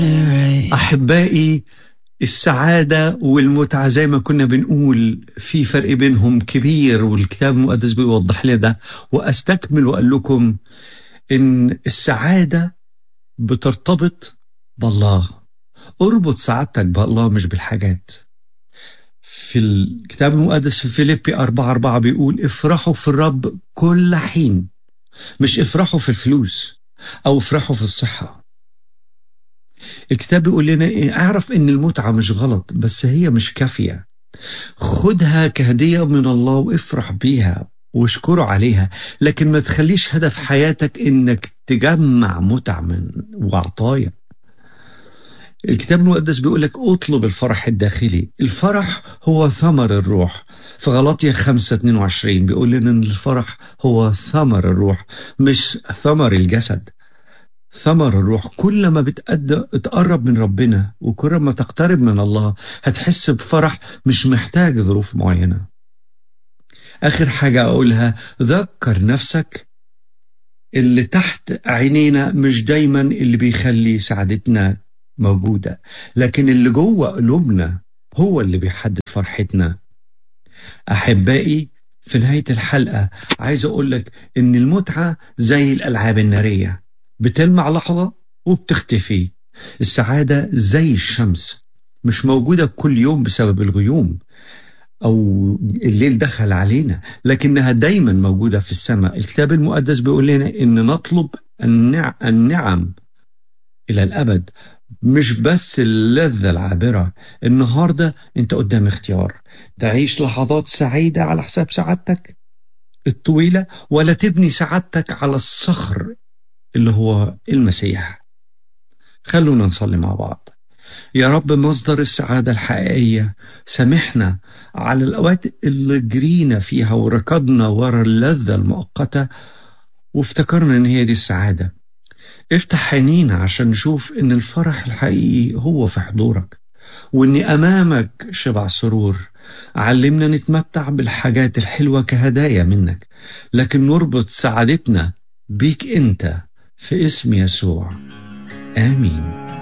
أحبائي السعادة والمتعة زي ما كنا بنقول في فرق بينهم كبير والكتاب المقدس بيوضح لنا ده وأستكمل وأقول لكم إن السعادة بترتبط بالله اربط سعادتك بالله مش بالحاجات في الكتاب المقدس في فيليبي 4 4 بيقول افرحوا في الرب كل حين مش افرحوا في الفلوس أو افرحوا في الصحة الكتاب بيقول لنا إيه اعرف ان المتعة مش غلط بس هي مش كافية خدها كهدية من الله وافرح بيها واشكره عليها لكن ما تخليش هدف حياتك انك تجمع متع من وعطايا الكتاب المقدس بيقول لك اطلب الفرح الداخلي الفرح هو ثمر الروح في غلطية 5 22 بيقول لنا ان الفرح هو ثمر الروح مش ثمر الجسد ثمر الروح كل ما بتقرب من ربنا وكل ما تقترب من الله هتحس بفرح مش محتاج ظروف معينة آخر حاجة أقولها ذكر نفسك اللي تحت عينينا مش دايما اللي بيخلي سعادتنا موجودة لكن اللي جوه قلوبنا هو اللي بيحدد فرحتنا أحبائي في نهاية الحلقة عايز أقول لك إن المتعة زي الألعاب النارية بتلمع لحظة وبتختفي السعادة زي الشمس مش موجودة كل يوم بسبب الغيوم أو الليل دخل علينا لكنها دايما موجودة في السماء الكتاب المقدس بيقول لنا إن نطلب النعم إلى الأبد مش بس اللذة العابرة النهاردة انت قدام اختيار تعيش لحظات سعيدة على حساب سعادتك الطويلة ولا تبني سعادتك على الصخر اللي هو المسيح خلونا نصلي مع بعض يا رب مصدر السعادة الحقيقية سامحنا على الأوقات اللي جرينا فيها وركضنا ورا اللذة المؤقتة وافتكرنا إن هي دي السعادة افتح عينينا عشان نشوف إن الفرح الحقيقي هو في حضورك وإن أمامك شبع سرور علمنا نتمتع بالحاجات الحلوة كهدايا منك لكن نربط سعادتنا بيك أنت في اسم يسوع آمين